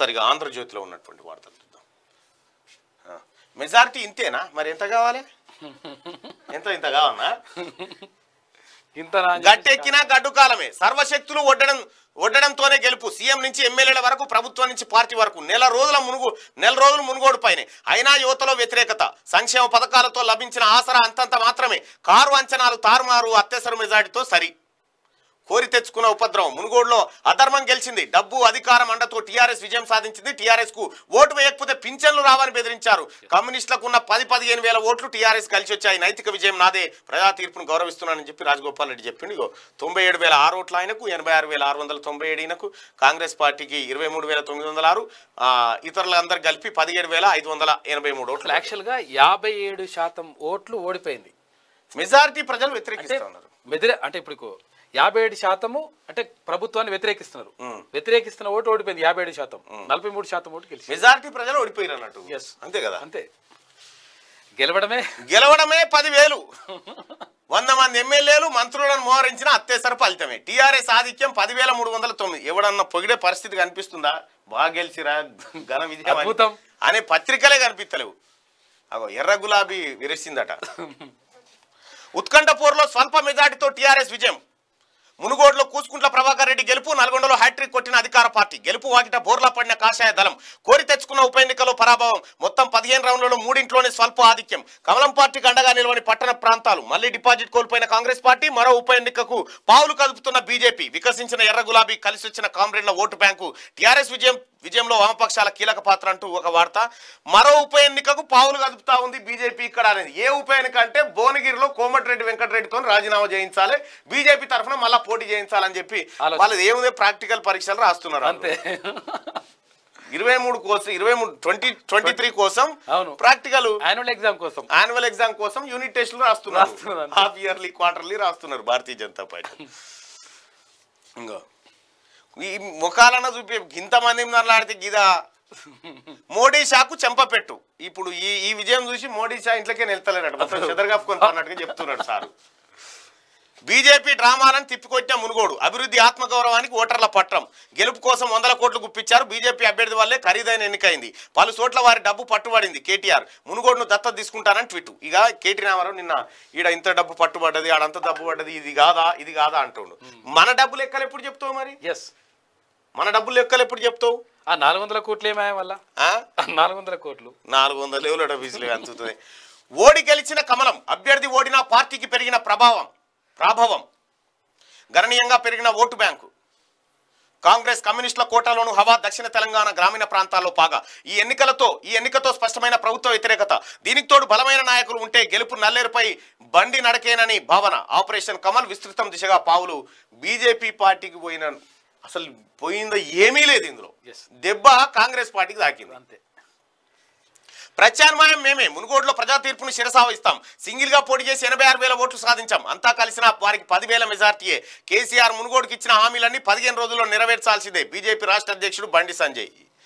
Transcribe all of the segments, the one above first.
ఒకసారి ఇక ఆంధ్రజ్యోతిలో ఉన్నటువంటి వార్తలు చూద్దాం ఆ, మెజారిటీ ఇంతేనా మరి ఎంత కావాలి ఎంత ఇంత కావన్నా ఇంత నా అని గట్టెక్కినా గడ్డు కాలమే సర్వశక్తులు ఒడ్డడం ఒడ్డడంతోనే గెలుపు సీఎం నుంచి ఎమ్మెల్యేల వరకు ప్రభుత్వం నుంచి పార్టీ వరకు నెల రోజుల మునుగు నెల రోజులు మునుగోడు పైనే అయినా యువతలో వ్యతిరేకత సంక్షేమ పథకాలతో లభించిన ఆసరా అంతంత మాత్రమే కారు అంచనాలు తారుమారు అత్యవసర మెజార్టీతో సరి కోరి తెచ్చుకున్న ఉపద్రవం మునుగోడులో అధర్మం గెలిచింది డబ్బు అధికారం అండతో టీఆర్ఎస్ విజయం సాధించింది టీఆర్ఎస్ కు ఓటు వేయకపోతే పింఛన్లు రావని బెదిరించారు కమ్యూనిస్టులకు ఉన్న పది పదిహేను వేల ఓట్లు టీఆర్ఎస్ కలిసి వచ్చాయి నైతిక విజయం నాదే ప్రజా తీర్పును గౌరవిస్తున్నానని చెప్పి రాజగోపాల్ రెడ్డి చెప్పిండు ఇగో తొంభై ఏడు వేల ఆరు ఓట్లు ఆయనకు ఎనభై ఆరు వేల ఆరు వందల తొంభై ఏడు ఈయనకు కాంగ్రెస్ పార్టీకి ఇరవై మూడు వేల తొమ్మిది వందల ఆరు ఆ, ఇతరులందరూ కలిపి పదిహేడు వేల ఐదు వందల ఎనభై మూడు ఓట్లు యాక్చువల్గా యాభై ఏడు శాతం ఓట్లు ఓడిపోయింది మెజారిటీ ప్రజలు అంటే వ్యతిరేకిస్తూ ఉన్నారు మెదిరే అంటే ఇప్పుడు యాభై ఏడు శాతము అంటే ప్రభుత్వాన్ని వ్యతిరేకిస్తున్నారు వ్యతిరేకిస్తున్న ఓటు ఓడిపోయింది యాభై ఏడు శాతం నలభై మూడు శాతం ఓటు గెలిచి మెజారిటీ ప్రజలు ఓడిపోయారు అన్నట్టు Yes. అంతే కదా అంతే గెలవడమే గెలవడమే పదివేలు వంద మంది ఎమ్మెల్యేలు మంత్రులను మోహరించిన అత్యవసర ఫలితమే టీఆర్ఎస్ ఆధిక్యం పదివేల మూడు వందల తొమ్మిది ఎవడన్నా పొగిడే పరిస్థితి కనిపిస్తుందా బాగా గెలిచిరా ఘన విజయం అని- అద్భుతం. అనే పత్రికలే కనిపిస్తలేవు అగో ఎర్ర గులాబీ విరిసిందట ఉత్కంఠపూర్లో స్వల్ప మెజార్టీతో టీఆర్ఎస్ విజయం మునుగోడులో కూసుకుంట్ల ప్రభాకర్ రెడ్డి గెలుపు నల్గొండలో హ్యాట్రిక్ కొట్టిన అధికార పార్టీ గెలుపు వాకిట బోర్లా పడిన కాషాయ దళం కోరి తెచ్చుకున్న ఉప ఎన్నికలో పరాభవం మొత్తం పదిహేను రౌండ్లలో మూడింట్లోనే స్వల్ప ఆధిక్యం కమలం పార్టీకి అండగా నిలవని పట్టణ ప్రాంతాలు మళ్లీ డిపాజిట్ కోల్పోయిన కాంగ్రెస్ పార్టీ మరో ఉప ఎన్నికకు పావులు కదుపుతున్న బీజేపీ వికసించిన ఎర్ర గులాబీ కలిసి వచ్చిన కామ్రేడ్ల ఓటు బ్యాంకు టీఆర్ఎస్ విజయం విజయంలో వామపక్షాల కీలక పాత్ర అంటూ ఒక వార్త మరో ఉప ఎన్నికకు పావులు కదుపుతా ఉంది బీజేపీ ఇక్కడ అనేది ఏ ఉప ఎన్నిక అంటే భువనగిరిలో కోమటిరెడ్డి వెంకటరెడ్డితో రాజీనామా చేయించాలి బీజేపీ తరఫున మళ్ళా పోటీ చేయించాలని చెప్పి ఆలోచన. వాళ్ళది ఏముంది ప్రాక్టికల్ పరీక్షలు రాస్తున్నారు అంతే ఇరవై మూడు కోసం ఇరవై మూడు ట్వంటీ ట్వంటీ త్రీ కోసం అవును. ప్రాక్టికల్ యాన్యువల్ ఎగ్జామ్ కోసం యాన్యువల్ ఎగ్జామ్ కోసం యూనిట్ టెస్టులు రాస్తున్నారు రాస్తున్నారు అంతే. హాఫ్ ఇయర్లీ క్వార్టర్లీ రాస్తున్నారు భారతీయ జనతా పార్టీ ఇంకో ఈ ముఖాలన్న చూపి ఇంతమంది నల్లాడితే గిదా మోడీ షాకు చెంపపెట్టు ఇప్పుడు ఈ ఈ విజయం చూసి మోడీ షా ఇంట్లోకే వెళ్తలేరట మొత్తం చెదరగప్పుకొని అన్నట్టుగా చెప్తున్నాడు సార్ బీజేపీ డ్రామాలను తిప్పికొట్టిన మునుగోడు అభివృద్ధి ఆత్మగౌరవానికి ఓటర్ల పట్టం గెలుపు కోసం వందల కోట్లు గుప్పించారు బీజేపీ అభ్యర్థి వల్లే ఖరీదైన ఎన్నికైంది పలు చోట్ల వారి డబ్బు పట్టుబడింది కేటీఆర్ మునుగోడును దత్తత తీసుకుంటానని ట్వీట్ ఇక కేటీ రామారావు నిన్న ఈడ ఇంత డబ్బు పట్టుబడ్డది ఆడంత డబ్బు పడ్డది ఇది కాదా ఇది కాదా అంటుండు మన డబ్బు లెక్కలు ఎప్పుడు చెప్తావు మరి ఎస్ మన డబ్బు లెక్కలు ఎప్పుడు చెప్తావు ఆ నాలుగు వందల కోట్లు ఏమాయ వల్ల ఆ? నాలుగు వందల కోట్లు నాలుగు వందల ఏళ్ళు ఫీజులు అందుతుంది ఓడి గెలిచిన కమలం అభ్యర్థి ఓడినా పార్టీకి పెరిగిన ప్రభావం ప్రాభవం గణనీయంగా పెరిగిన ఓటు బ్యాంకు కాంగ్రెస్ కమ్యూనిస్టుల కోటాలోను హవా దక్షిణ తెలంగాణ గ్రామీణ ప్రాంతాల్లో పాగా ఈ ఎన్నికలతో ఈ ఎన్నికతో స్పష్టమైన ప్రభుత్వ వ్యతిరేకత దీనికి తోడు బలమైన నాయకులు ఉంటే గెలుపు నల్లేరుపై బండి నడకేనని భావన ఆపరేషన్ కమల్ విస్తృతం దిశగా పావులు బీజేపీ పార్టీకి పోయిన అసలు పోయిందో ఏమీ లేదు ఇందులో Yes. దెబ్బ కాంగ్రెస్ పార్టీకి తాకింది అంతే ప్రత్యామ్నాయం మేమే మునుగోడులో ప్రజా తీర్పును శిరసావహిస్తాం సింగిల్ గా పోటీ చేసి ఎనభై ఆరు వేల ఓట్లు సాధించాం అంతా కలిసిన వారికి పదివేల మెజార్టీయే కేసీఆర్ మునుగోడుకి ఇచ్చిన హామీలన్నీ పదిహేను రోజుల్లో నెరవేర్చాల్సిందే బీజేపీ రాష్ట్ర అధ్యక్షుడు బండి సంజయ్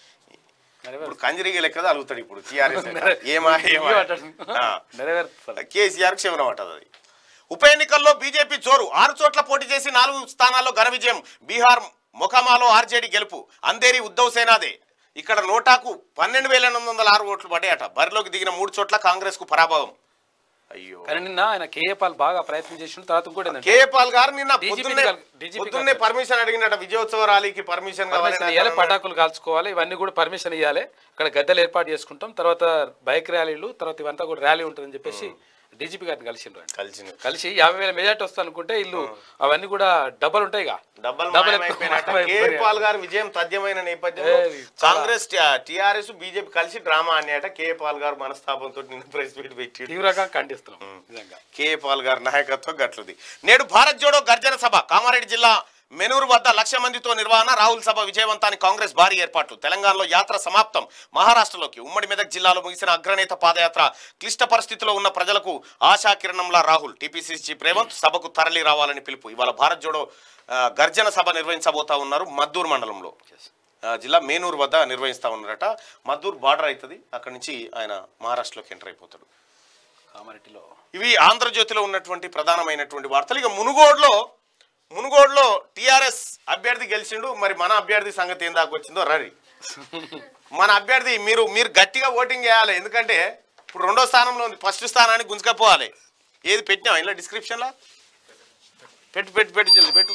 ఇప్పుడు కంజరిగి లెక్క అలుగుతాడు ఇప్పుడు టీఆర్ఎస్ ఏమా ఏమా ఆ. నెరవేరుస్తారు కేసీఆర్ క్షమనం అంటది అది ఉప ఎన్నికల్లో బీజేపీ జోరు ఆరు చోట్ల పోటీ చేసి నాలుగు స్థానాల్లో ఘన విజయం బీహార్ మొకామాలో ఆర్జేడీ గెలుపు అందేరి ఉద్ధవ్ సేనాదే ఇక్కడ నోటాకు పన్నెండు వేల ఎనిమిది వందల ఆరు ఓట్లు పడ్డాయట బరిలోకి దిగిన మూడు చోట్ల కాంగ్రెస్ కు పరాభవం అయ్యో కానీ నిన్న ఆయన కేఏ పాల్ బాగా ప్రయత్నం చేసిన తర్వాత ఇంకోటి ఏంటంటే కేఏ పాల్ గారు నిన్న DGP పొద్దున్నే కల్- DGP పొద్దున్నే పర్మిషన్ అడిగినట విజయోత్సవ ర్యాలీకి పర్మిషన్ పర్మిషన్ ఇవ్వాలి కావాలి పటాకులు కాల్చుకోవాలి ఇవన్నీ కూడా పర్మిషన్ ఇవ్వాలి ఇక్కడ గద్దెలు ఏర్పాటు చేసుకుంటాం తర్వాత బైక్ ర్యాలీలు తర్వాత ఇవంతా కూడా ర్యాలీ ఉంటుందని చెప్పేసి డీజీపీ గారిని కలిసిండ్రు ఆయన కలిసి కలిసి యాభై వేల మెజార్టీ వస్తా అనుకుంటే ఇల్లు అవన్నీ కూడా డబ్బలు ఉంటాయిగా డబ్బల్ డబ్బులు మాయమైపోయినట్ట. ఎక్కువ కే మాయమైపోయినాయి. పాల్ గారు విజయం తథ్యమైన నేపథ్యంలో ఏది చాలా- కాంగ్రెస్ టిఆర్ఎస్ బీజేపీ కలిసి డ్రామా అన్నట కే పాల్ గారు మనస్తాపంతో నిన్న ప్రెస్ మీట్ పెట్టి తీవ్రంగా ఖండిస్తున్నాం నిజంగా కే పాల్ గారి నాయకత్వం గట్లుది నేడు భారత్ జోడో గర్జన సభ కామారెడ్డి జిల్లా మెనూరు వద్ద లక్ష మందితో నిర్వహణ రాహుల్ సభ విజయవంతానికి కాంగ్రెస్ భారీ ఏర్పాట్లు తెలంగాణలో యాత్ర సమాప్తం మహారాష్ట్రలోకి ఉమ్మడి మెదక్ జిల్లాలో ముగిసిన అగ్రనేత పాదయాత్ర క్లిష్ట పరిస్థితిలో ఉన్న ప్రజలకు ఆశాకిరణంలా రాహుల్ టీపీసీసీ చీఫ్ రేవంత్ సభకు తరలి రావాలని పిలుపు ఇవాళ భారత్ జోడో ఆ, గర్జన సభ నిర్వహించబోతా ఉన్నారు మద్దూరు మండలంలో ఆ, జిల్లా మేనూరు వద్ద నిర్వహిస్తా ఉన్నారట మద్దూరు బార్డర్ అవుతుంది అక్కడి నుంచి ఆయన మహారాష్ట్రలోకి ఎంటర్ అయిపోతాడు కామారెడ్డిలో ఇవి ఆంధ్రజ్యోతిలో ఉన్నటువంటి ప్రధానమైనటువంటి వార్తలు ఇక మునుగోడులో మునుగోడులో టీఆర్ఎస్ అభ్యర్థి గెలిచిండు మరి మన అభ్యర్థి సంగతి ఏం దాకా వచ్చిందో రరి మన అభ్యర్థి మీరు మీరు గట్టిగా ఓటింగ్ చేయాలి ఎందుకంటే ఇప్పుడు రెండో స్థానంలో ఉంది ఫస్ట్ స్థానానికి గుంజుకపోవాలి ఏది పెట్టినావు ఇలా డిస్క్రిప్షన్లో పెట్టు పెట్టు పెట్టు జల్ది పెట్టు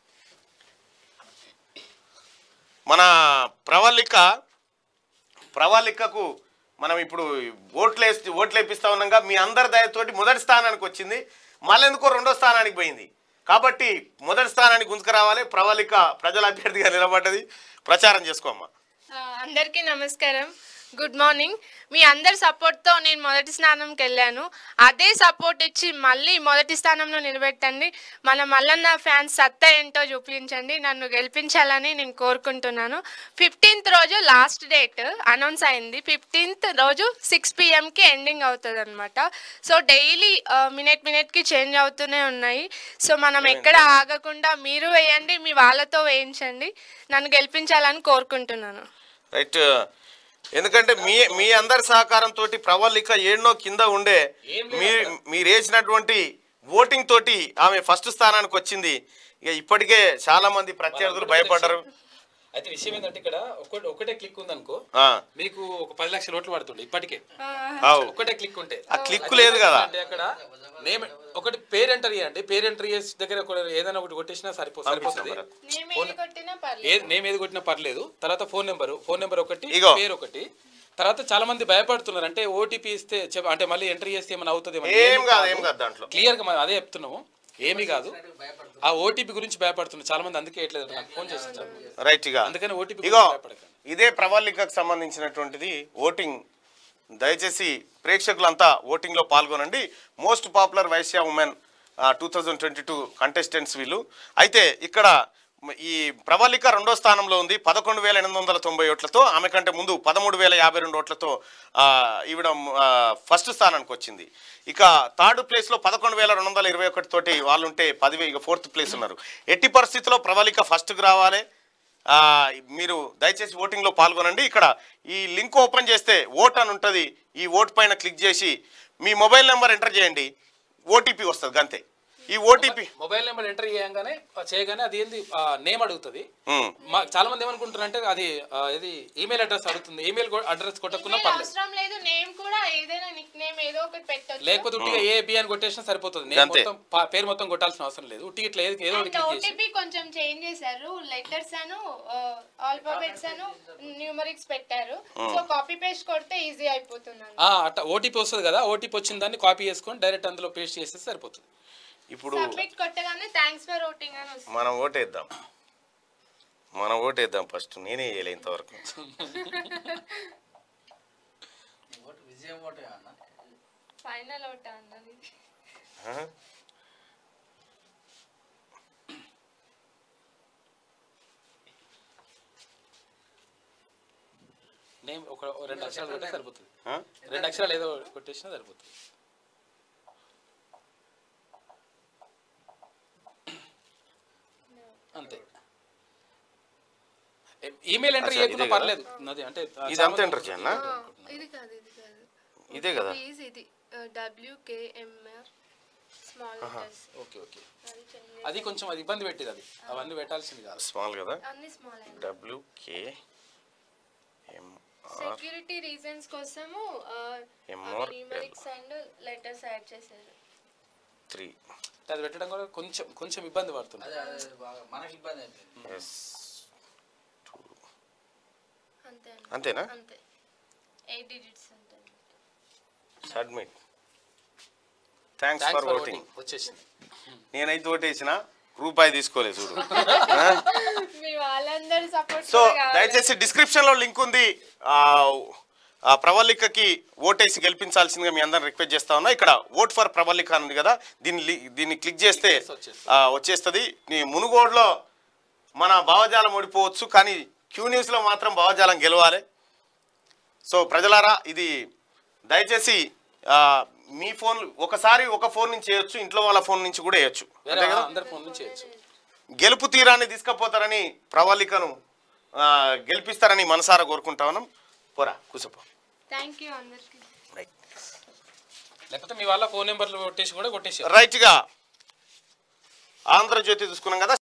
మన ప్రవళిక ప్రవళికకు మనం ఇప్పుడు ఓట్లు వేసి ఓట్లు వేపిస్తా ఉన్నాగా మీ అందరి దయతోటి మొదటి స్థానానికి వచ్చింది మళ్ళీ ఎందుకో రెండో స్థానానికి పోయింది కాబట్టి మొదటి స్థానానికి గుంజుకురావాలి ప్రవళిక ప్రజల అభ్యర్థిగా నిలబడ్డది ప్రచారం చేసుకోమ్మా ఆ, అందరికీ నమస్కారం గుడ్ మార్నింగ్ మీ అందరి సపోర్ట్తో నేను మొదటి స్థానంకి వెళ్ళాను అదే సపోర్ట్ ఇచ్చి మళ్ళీ మొదటి స్థానంలో నిలబెట్టండి మన మల్లన్న ఫ్యాన్స్ సత్తా ఏంటో చూపించండి నన్ను గెలిపించాలని నేను కోరుకుంటున్నాను ఫిఫ్టీన్త్ రోజు లాస్ట్ డేట్ అనౌన్స్ అయింది ఫిఫ్టీన్త్ రోజు సిక్స్ పిఎంకి ఎండింగ్ అవుతుంది అనమాట సో డైలీ మినిట్ మినిట్కి చేంజ్ అవుతూనే ఉన్నాయి సో మనం ఎక్కడ ఆగకుండా మీరు వేయండి మీ వాళ్ళతో వేయించండి నన్ను గెలిపించాలని కోరుకుంటున్నాను రైట్ ఎందుకంటే మీ మీ అందరి సహకారంతో ప్రవళిక ఏడునో కింద ఉండే మీ మీరు వేసినటువంటి ఓటింగ్ తోటి ఆమె ఫస్ట్ స్థానానికి వచ్చింది ఇక ఇప్పటికే చాలా మంది ప్రత్యర్థులు భయపడ్డారు అయితే విషయం ఏంటంటే ఇక్కడ ఒకటి ఒకటే క్లిక్ ఉందనుకో ఆ, మీకు ఒక పది లక్షల ఓట్లు పడుతుండే ఇప్పటికే అవు ఒకటే క్లిక్ ఉంటే ఆ క్లిక్ లేదు కదా అంటే అక్కడ నేమ్ ఒకటి పేరు ఎంటర్ చేయండి పేరు ఎంటర్ చేసి దగ్గర ఒక ఏదైనా ఒకటి కొట్టేసినా సరిపో సరిపోతుంది నేను ఏది కొట్టినా పర్లేదు ఏ నేమ్ ఏది కొట్టినా పర్లేదు తర్వాత ఫోన్ నెంబర్ ఫోన్ నెంబర్ ఒకటి ఇగో. పేరు ఒకటి తర్వాత చాలా మంది భయపడుతున్నారు అంటే ఓటీపీ ఇస్తే చెప్- అంటే మళ్ళీ ఎంటర్ చేస్తే ఏమైనా అవుతుంది ఏం కాదు ఏం కాదు దాంట్లో క్లియర్ గా మనం అదే చెప్తున్నాము ఏమీ కాదు ఆ ఓటీపీ గురించి భయపడుతున్నారు చాలా మంది అందుకే ఎట్లేదు నాకు ఫోన్ చేసి రైట్ ఇక అందుకని ఓటీపీ ఇగో భయపడకండి ఇదే ప్రవళికకు సంబంధించినటువంటిది ఓటింగ్ దయచేసి ప్రేక్షకులంతా ఓటింగ్లో పాల్గొనండి most popular Vaishya women two thousand twenty two contestants వీళ్ళు అయితే ఇక్కడ మ- ఈ ప్రవళిక రెండో స్థానంలో ఉంది పదకొండు వేల ఎనిమిది వందల తొంభై ఓట్లతో ఆమె కంటే ముందు పదమూడు వేల యాభై రెండు ఓట్లతో ఆ, ఈవిడ ఆ, ఫస్ట్ స్థానానికి వచ్చింది ఇక థర్డ్ ప్లేస్లో పదకొండు వేల రెండు వందల ఇరవై ఒకటి తోటి వాళ్ళు ఉంటే పదివే ఇక ఫోర్త్ ప్లేస్ ఉన్నారు ఎట్టి పరిస్థితిలో ప్రవళిక ఫస్ట్కి రావాలి ఆ, మీరు దయచేసి ఓటింగ్లో పాల్గొనండి ఇక్కడ ఈ లింక్ ఓపెన్ చేస్తే ఓట్ అని ఉంటుంది ఈ ఓట్ పైన క్లిక్ చేసి మీ మొబైల్ నెంబర్ ఎంటర్ చేయండి ఓటీపీ వస్తుంది అంతే ఈ ఓటీపీ మొబైల్ నెంబర్ ఎంటర్ చేయగానే ఆ, చేయగానే అది ఏంది నేమ్ అడుగుతుంది మా చాలా మంది ఏమనుకుంటారు అంటే అది ఆ, ఇది ఈమెయిల్ అడ్రస్ అడుగుతుంది ఈమెయిల్ అడ్రస్ కొట్టకున్నా Email పర్లేదు అవసరం లేదు నేమ్ కూడా ఏదైనా నిక్ నేమ్ ఏదో ఒకటి పెట్టొచ్చు లేకపోతే ఉట్టిగా ఏ బి అని కొట్టేసినా సరిపోతుంది నేను అంతే. మొత్తం పా- పేరు మొత్తం కొట్టాల్సిన అవసరం లేదు ఉట్టిగా ఇట్లా ఏదో ఏదో ఒకటి అండ్ క్లిక్ చేసి ఓటీపీ కొంచెం చేంజ్ చేశారు లెటర్స్ అను ఆల్ఫాబెట్స్ అను న్యూమరిక్స్ పెట్టారు సో కాపీ పేస్ట్ కొడితే ఈజీ అయిపోతుంది ఆ, అట్లా ఓటీపీ వస్తుంది కదా ఓటీపీ వచ్చిన దాన్ని కాపీ చేసుకొని డైరెక్ట్ అందులో పేస్ట్ చేస్తే సరిపోతుంది ఇప్పుడు సబ్మిట్ కొట్టగానే థ్యాంక్స్ ఫర్ ఓటింగ్ అని వస్తుంది మనం ఓటేద్దాం మనం ఓటేద్దాం ఫస్ట్ నేనే వేయలే ఇంతవరకు ఓటు విజయం ఓటే అన్న ఫైనల్ ఓట్ అన్నది ఆ? నేమ్ ఒక ఒక రెండు అక్షరాలు కొట్టే సరిపోతుంది ఆ? రెండు అక్షరాలు ఏదో కొట్టేసినా సరిపోతుంది అంతే ఈమెయిల్ ఎంటర్ అచ్చా, చేయకుండా ఇదే కదా? పర్లేదు నాది అంటే ఇది అంత ఎంటర్ చేయనా ఇది కాదు ఇది కాదు ఇదే కదా ప్లీజ్ ఇది WKMR small letters okay okay అది change అది కొంచెం అది ఇబ్బంది పెట్టేది అది అవన్నీ పెట్టాల్సింది కాదు స్మాల్ కదా అన్ని స్మాల్ అయినా డబ్ల్యూకే ఎంఆర్ సెక్యూరిటీ రీజన్స్ కోసము MR numerics and letters add చేశారు త్రీ అది పెట్టడం కూడా కొంచెం కొంచెం ఇబ్బంది పడుతుంది అదే అదే బాగా మనకి ఇబ్బంది అయిపోయింది ఎస్ అంతే అండి. అంతేనా అంతే ఎయిట్ డిజిట్స్ అంతే submit thanks thanks for for voting voting వచ్చేసింది నేనైతే ఓటేసిన రూపాయి తీసుకోలేదు చూడు ఆ? మీ వాళ్ళందరూ సపోర్ట్ సో దయచేసి డిస్క్రిప్షన్ లో లింక్ ఉంది ఆ, ఆ ప్రవళికకి ఓటేసి గెలిపించాల్సిందిగా మీ అందరిని రిక్వెస్ట్ చేస్తా ఉన్నా ఇక్కడ ఓట్ ఫర్ ప్రవళిక అని ఉంది కదా దీన్ని లి- దీన్ని క్లిక్ చేస్తే వచ్చేస్తుంది. ఆ, వచ్చేస్తుంది నీ మునుగోడులో మన భావజాలం ఓడిపోవచ్చు కానీ క్యూ న్యూస్లో మాత్రం భావజాలం గెలవాలి సో ప్రజలారా ఇది దయచేసి ఆ, మీ ఫోన్ ఒకసారి ఒక ఫోన్ నుంచి చేయొచ్చు ఇంట్లో వాళ్ళ ఫోన్ నుంచి కూడా వేయొచ్చు వేరే అంతే కదా అందరి ఫోన్ నుంచి చేయొచ్చు గెలుపు తీరాన్ని తీసుకుపోతారని ప్రవళికను ఆ, గెలిపిస్తారని మనసారా కోరుకుంటా ఉన్నాం పోరా కూసపో థ్యాంక్ యూ అందరికి రైట్ లేకపోతే మీ వాళ్ళ ఫోన్ నెంబర్లు కొట్టేసి కూడా కొట్టేసి రైట్గా ఆంధ్రజ్యోతి చూసుకున్నాం కదా